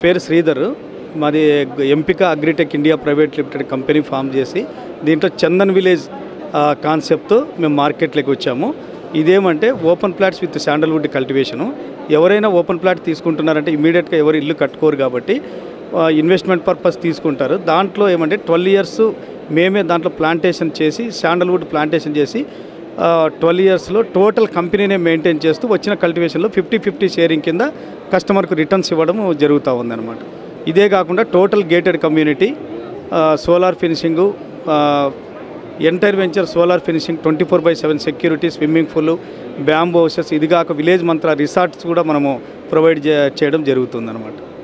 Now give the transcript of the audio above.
పేరు శ్రీధర్ మాది ఎంపిక agritech India private limited company form చేసి దీంట్లో చందన్ విలేజ్ ఆ, కాన్సెప్ట్తో మేము మార్కెట్లోకి వచ్చాము ఇదేమంటే open plots with sandalwood cultivation ఎవరైనా ఓపెన్ ప్లాట్ తీసుకుంటున్నారంటే ఇమీడియట్గా ఎవరు ఇల్లు కట్టుకోరు కాబట్టి ఆ, ఇన్వెస్ట్మెంట్ పర్పస్ తీసుకుంటారు దాంట్లో ఏమంటే ట్వెల్వ్ ఇయర్స్ మేమే దాంట్లో ప్లాంటేషన్ చేసి శాండల్వుడ్ ప్లాంటేషన్ చేసి ట్వెల్వ్ ఇయర్స్లో టోటల్ కంపెనీనే మెయింటైన్ చేస్తూ వచ్చిన కల్టివేషన్లో ఫిఫ్టీ ఫిఫ్టీ షేరింగ్ కింద కస్టమర్కు రిటర్న్స్ ఇవ్వడం జరుగుతూ ఉందన్నమాట ఇదే కాకుండా total gated community solar finishing entire venture solar finishing twenty four by seven security swimming pool bamboo houses ఇది కాక విలేజ్ మంత్ర రిసార్ట్స్ కూడా మనము ప్రొవైడ్ చే చేయడం జరుగుతుందన్నమాట